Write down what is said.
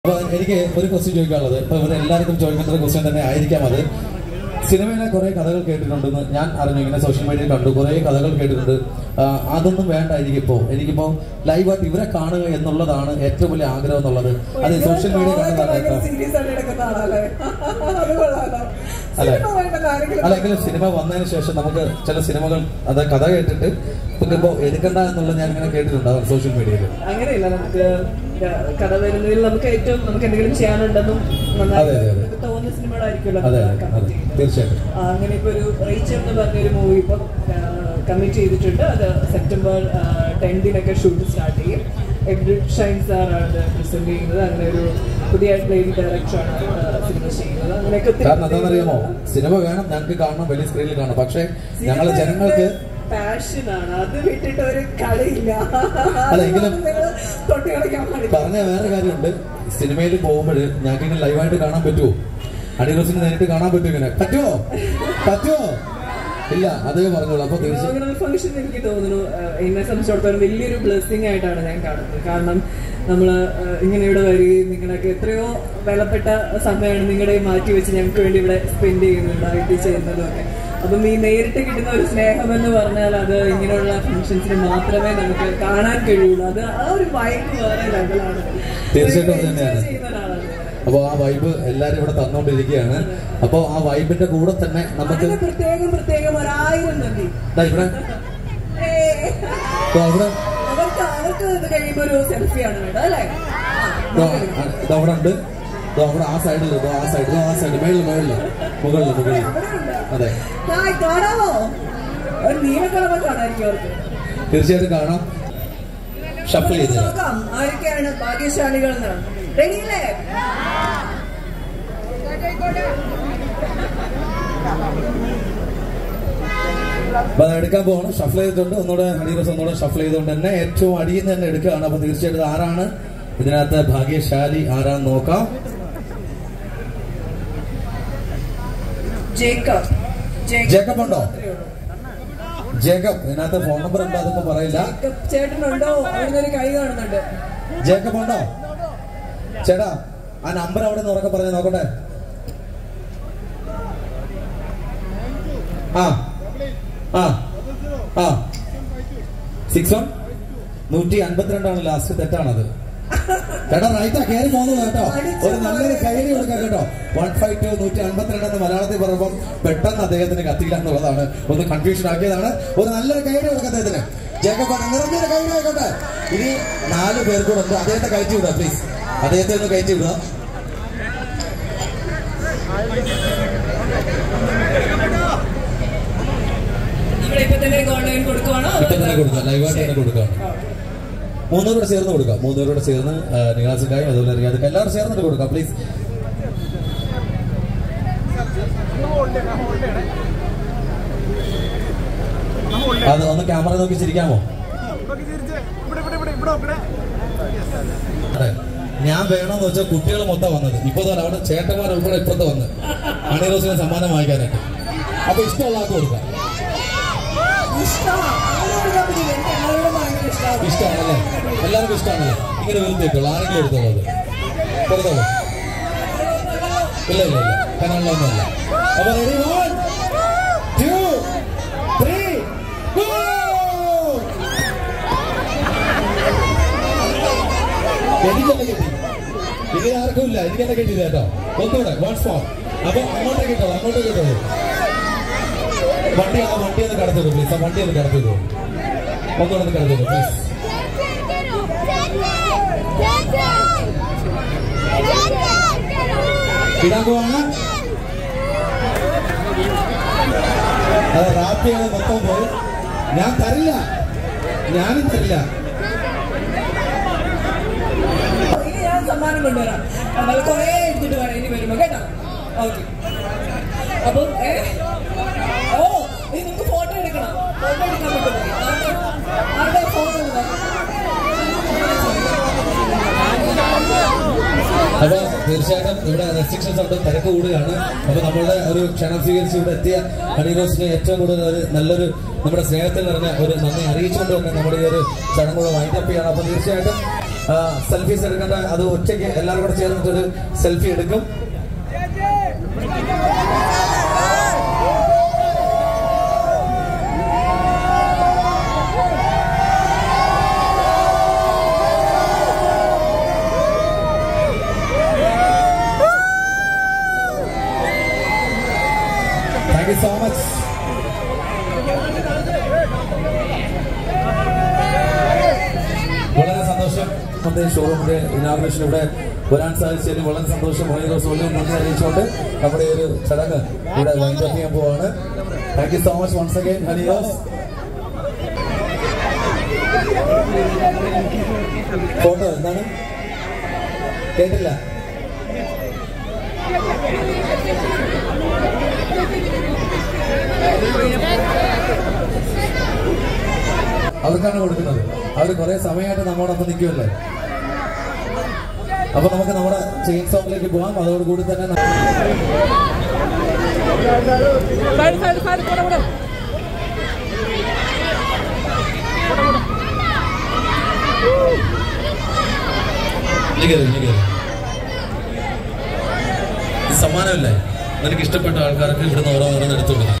അപ്പൊ എനിക്ക് ഒരു ക്വസ്റ്റ്യൻ ചോദിക്കാനുള്ളത് ഇപ്പൊ ഇവിടെ എല്ലാവർക്കും ചോദിക്കേണ്ട ഒരു ക്വസ്റ്റ്യൻ തന്നെ ആയിരിക്കാം അത് സിനിമയിലെ കുറെ കഥകൾ കേട്ടിട്ടുണ്ടെന്ന് ഞാൻ അറിഞ്ഞു ഇങ്ങനെ സോഷ്യൽ മീഡിയയിൽ കണ്ടു കുറെ കഥകൾ കേട്ടിട്ടുണ്ട് ആ, അതൊന്നും വേണ്ട എനിക്കിപ്പോ എനിക്കിപ്പോ ലൈവായിട്ട് ഇവരെ കാണുക എന്നുള്ളതാണ് ഏറ്റവും വലിയ ആഗ്രഹം എന്നുള്ളത് അത് സോഷ്യൽ മീഡിയ കാണുന്നതാണ് സീരിയസ് ആയിട്ട് എടുക്കുന്ന ആളല്ലേ അത് കൊള്ളാലോ അല്ലെ സിനിമ വേണ്ടെന്ന് ആരെങ്കിലും അല്ലെങ്കിൽ സിനിമ വന്നതിന് ശേഷം നമുക്ക് ചില സിനിമകൾ അത് കഥ കേട്ടിട്ട് പിന്നെ ഇപ്പോ എടുക്കണ്ട എന്നുള്ളത് ഞാൻ ഇങ്ങനെ കേട്ടിട്ടുണ്ട് സോഷ്യൽ മീഡിയയിൽ അങ്ങനെയില്ല നമുക്ക് കഥ വരുന്നതിൽ നമുക്ക് ഏറ്റവും നമുക്ക് എന്തെങ്കിലും ചെയ്യാനുണ്ടെന്നും അതെ, അതെ, അതെ. നമുക്ക് തോന്നുന്ന സിനിമകളായിരിക്കുമല്ലോ അതെ നമുക്ക് അതെ അതെ commit ചെയ്യുന്നത്. തീർച്ചയായിട്ടും ആ, അങ്ങനെ ഇപ്പൊ ഒരു റീച്ചർ എന്ന് പറഞ്ഞൊരു മൂവി ഇപ്പം കമ്മിറ്റ് ചെയ്തിട്ടുണ്ട് അത് സെപ്റ്റംബർ ടെൻത്തിനൊക്കെ ഷൂട്ട് സ്റ്റാർട്ട് ചെയ്യും എഡ്രിഡ് ഷൈൻ സാറാണ് അത് പ്രസന്റ് ചെയ്യുന്നത് അങ്ങനെ ഒരു പുതിയ ലേഡി ഡയറക്ടറാണ് സിനിമ ചെയ്യുന്നത് അങ്ങനെയൊക്കെ ഒത്തിരി കാരണം എന്താണെന്നറിയാമോ സിനിമ വേണം ഞങ്ങൾക്ക് കാണണം വലിയ സ്ക്രീനിൽ കാണണം പക്ഷേ ഞങ്ങൾ ജനങ്ങൾക്ക് പാഷനാണ് അത് വിട്ടിട്ട് ഒരു കളിയില്ല അല്ല, എങ്കിലും- നിങ്ങള് തൊട്ട് കളിക്കാൻ പാടില്ല പറഞ്ഞ വേറെ കാര്യമുണ്ട് സിനിമയിൽ പോകുമ്പോൾ ഞങ്ങൾക്ക് ഇങ്ങനെ ലൈവായിട്ട് കാണാൻ പറ്റുമോ അടിറോസിന് നേരിട്ട് കാണാൻ പറ്റുമോ ഇങ്ങനെ പറ്റുമോ പറ്റുമോ ഇല്ല അതേ പറഞ്ഞോളൂ അപ്പൊ തീർച്ചയായും ഇനാഗുറൽ ഫംഗ്ഷൻ എനിക്ക് തോന്നുന്നു ഏഹ്, എന്നെ സംബന്ധിച്ചിടത്തോളം വലിയൊരു ബ്ലെസ്സിങ് ആയിട്ടാണ് ഞാൻ കാണുന്നത് കാരണം നമ്മൾ ഇങ്ങനെ ഇവിടെ വരികയും നിങ്ങളൊക്കെ എത്രയോ വിലപ്പെട്ട സമയമാണ് നിങ്ങളുടെ മാറ്റി വെച്ച് ഞങ്ങൾക്ക് വേണ്ടി ഇവിടെ സ്പെൻഡ് ചെയ്യുന്നുണ്ട് ഐ ചെയ്യുന്നതും ഒക്കെ അപ്പം ഈ നേരിട്ട് കിട്ടുന്ന ഒരു സ്നേഹം എന്ന് പറഞ്ഞാൽ അത് ഇങ്ങനെയുള്ള ഫംഗ്ഷൻസിന് മാത്രമേ നമുക്ക് കാണാൻ കഴിയുള്ളൂ അത് ആ ഒരു വൈബ് വേറെ ലെവലാണ് തീർച്ചയായിട്ടും അത് തന്നെയാണ്. ചെയ്യുന്ന ഒരാളാണ് ഞാൻ. അപ്പൊ ആ വൈബ് എല്ലാരും ഇവിടെ തന്നുകൊണ്ടിരിക്കുകയാണ് അപ്പൊ ആ വൈബിന്റെ കൂടെ തന്നെ നമുക്ക് അതിന് പ്രത്യേകം പ്രത്യേകം ഒരായിരം നന്ദി ദാ ഇവിടെ ഏയ്. ദാ ഇവിടെ അവർക്ക് അവർക്ക് ഇത് കഴിയുമ്പോ ഒരു സെൽഫിയാണ് വേണ്ടത് അല്ലേ ദാ ദാ അവിടെ ഉണ്ട് ദാ അവിടെ ആ സൈഡിൽ ആ സൈഡ് ആ സൈഡ് മേളിൽ മേളിൽ മുകളിൽ മുകളിൽ അതെ ഹായ് കാണാമോ ഒരു നീലക്കളവ കാണാതിരിക്കും അവർക്ക് തീർച്ചയായിട്ടും കാണാം ഷഫിൾ ചെയ്ത് തരാം. നോക്കാം ആരൊക്കെയാണ് ഭാഗ്യശാലികൾ എന്ന് റെഡിയല്ലേ അപ്പൊ അത് എടുക്കാൻ പോകണം ഷഫിൾ ചെയ്തിട്ടുണ്ട് ഒന്നുകൂടെ ഹണീറസ് ഒന്നുകൂടെ ഷഫിൾ ചെയ്തുകൊണ്ട് തന്നെ ഏറ്റവും അടിയിൽ നിന്ന് തന്നെ എടുക്കുകയാണ് അപ്പൊ തീർച്ചയായിട്ടും ആരാണ് ഇതിനകത്ത് ഭാഗ്യശാലി ആരാന്ന് നോക്കാം ജേക്കബ് ജേക്കബ് ഉണ്ടോ? ജേക്കബ് ഇതിനകത്ത് ഫോൺ നമ്പർ ഉണ്ടോ അതൊന്നും പറയില്ല ജേക്കബ് ചേട്ടനുണ്ടോ അവിടുന്ന് ഒരു കൈ കാണുന്നുണ്ട് ജേക്കബ് ഉണ്ടോ ചേട്ടാ ആ നമ്പർ അവിടെ നിന്ന് ഉറക്കെ പറഞ്ഞു നോക്കട്ടെ ആ ആ ആ സിക്സ് വൺ നൂറ്റി അൻപത്തിരണ്ടാണ് ലാസ്റ്റ് തെറ്റാണത് ചേട്ടാ റൈറ്റാ കയറി പോകുന്നത് കേട്ടോ ഒരു നല്ലൊരു കൈഡി കൊടുക്കാം കേട്ടോ വൺ ഫൈവ് ടു നൂറ്റി അൻപത്തിരണ്ട് എന്ന് മലയാളത്തിൽ പറയുമ്പോൾ പെട്ടെന്ന് അദ്ദേഹത്തിന് കത്തില്ല എന്നുള്ളതാണ് ഒന്ന് കൺഫ്യൂഷൻ ആക്കിയതാണ് ഒരു നല്ലൊരു കൈഡി കൊടുക്കാം അദ്ദേഹത്തിന് ജേക്കബ് നിറഞ്ഞൊരു കൈഡി ആയിക്കോട്ടെ ഇനി നാല് പേർ കൂടെ ഉണ്ട് അദ്ദേഹത്തെ കയറ്റി വിടുക പ്ലീസ് അദ്ദേഹത്തെ ഒന്ന് കയറ്റി വിടുക ഇവിടെ ഇപ്പൊ തന്നെ ഓൺലൈൻ കൊടുക്കുവാണോ അതോ- ഇപ്പൊ തന്നെ കൊടുക്കാം ലൈവായിട്ട് തന്നെ കൊടുക്കാം ഓക്കേ. മൂന്നൂരോട് ചേർന്ന് കൊടുക്കാം മൂന്നൂരോട് ചേർന്ന് നിഹാസിക്കായും അതുപോലെ റിയാദൊക്കെ എല്ലാവരും ചേർന്നിട്ട് കൊടുക്കാം പ്ലീസ് അത് ഒന്ന് ക്യാമറ നോക്കി ചിരിക്കാമോ അതെ ഞാൻ വേണമെന്ന് വെച്ചാൽ കുട്ടികൾ മൊത്തം വന്നത് ഇപ്പൊ തന്നെ അവിടെ ചേട്ടന്മാർ ഉൾപ്പെടെ ഇപ്പുറത്ത് വന്ന് അണിറോസിന് സമ്മാനം വാങ്ങിക്കാനായിട്ട് അപ്പൊ ഇഷ്ടമുള്ള ആൾക്ക് കൊടുക്കാം ഇഷ്ടമാ. അങ്ങനെ കൊടുക്കാൻ പറ്റില്ല. എനിക്ക് എല്ലാവരോടും ഭയങ്കര ഇഷ്ടമാണ്. ഇഷ്ടമാണല്ലേ എല്ലാവർക്കും ഇഷ്ടമാണല്ലേ ഇങ്ങനെ വെറുതേക്കുള്ളൂ ആരെങ്കിലും എടുത്തോളൂ അത് കൊടുത്തോളൂ ഇല്ല ഇല്ല ഇല്ല കനാളിലൊന്നുമല്ല അപ്പൊ റെഡി വൺ ടു ത്രീ എനിക്കെന്നെ കിട്ടി ഇത് ആർക്കും ഇല്ല എനിക്കെന്നെ കിട്ടിയില്ല കേട്ടോ ഒന്നുകൂടെ വൺ ഫോർ അപ്പൊ അങ്ങോട്ടേ കിട്ടോ അങ്ങോട്ടേ കിട്ടുള്ളൂ വണ്ടി ആ വണ്ടി ഒന്ന് കടത്തിട്ടു പ്ലീസ് ആ വണ്ടി ഒന്ന് കടത്തിട്ടു ഒന്നുകൂടെ ഒന്ന് കടത്തിട്ടു പ്ലീസ് ഇടാൻ പോവാണ് അത് റാപ്പ് ചെയ്ത് മൊത്തം പോയി ഞാൻ തരില്ല ഞാനും തരില്ല ഇനി ഞാൻ സമ്മാനം കൊണ്ടുവരാം നമ്മൾ കുറേ എടുത്തിട്ട് വേണം ഇനി വരുമ്പോ കേട്ടോ ഓക്കെ അപ്പം ഏ ഓ ഇനി നമുക്ക് ഫോട്ടോ എടുക്കണം ഫോട്ടോ എടുക്കാൻ പറ്റുമോ ആരുടെ- ആരുടെ ഫോട്ടോ എടുക്കാം അപ്പൊ തീർച്ചയായിട്ടും ഇവിടെ റെസ്ട്രിക്ഷൻസ് ഉണ്ട് തിരക്ക് കൂടുകയാണ് അപ്പൊ നമ്മളുടെ ഒരു ക്ഷണം സ്വീകരിച്ച് ഇവിടെ എത്തിയ ഹണിറോസിന് ഏറ്റവും കൂടുതൽ ഒരു നല്ലൊരു നമ്മുടെ സ്നേഹത്തിൽ നിറഞ്ഞ ഒരു നന്ദി അറിയിച്ചുകൊണ്ട് തന്നെ നമ്മുടെ ഈ ഒരു ചടങ്ങുകൾ വൈൻഡപ്പ് ചെയ്യണം അപ്പൊ തീർച്ചയായിട്ടും സെൽഫീസ് എടുക്കേണ്ട അത് ഒറ്റയ്ക്ക് എല്ലാവരും കൂടെ ചേർന്നിട്ടൊരു സെൽഫി എടുക്കും താങ്ക് യു സോ മച്ച് വളരെ സന്തോഷം നമ്മുടെ ഷോറൂമിന്റെ ഇനാഗ്രേഷൻ ഇവിടെ വരാൻ സാധിച്ചതിന് വളരെ സന്തോഷം വളരെ ദിവസം വളരെ നന്ദി അറിയിച്ചുകൊണ്ട് നമ്മുടെ ഒരു ചടങ്ങ് ഇവിടെ വൈൻഡ് അപ്പ് ചെയ്യാൻ പോവാണ് thank you so much once again Haridas photo എന്താണ് കേട്ടില്ല അവർക്കാണ് കൊടുക്കുന്നത് അവർ കുറെ സമയമായിട്ട് നമ്മോടൊപ്പം നിൽക്കുമല്ലേ അപ്പൊ നമുക്ക് നമ്മുടെ ചെയിൻ സോങ്ങിലേക്ക് പോവാം അതോടുകൂടി തന്നെ ന- സൈഡ് സൈഡ് സൈഡ് കൂടെ കൂടെ ഇനി കേറ്, ഇനി കേറ്. ഇത് സമ്മാനമല്ലേ നിനക്ക് ഇഷ്ടപ്പെട്ട ആൾക്കാർക്ക് ഇവിടുന്ന് ഓരോ ഓരോന്ന് എടുത്തു കൊടുക്കാം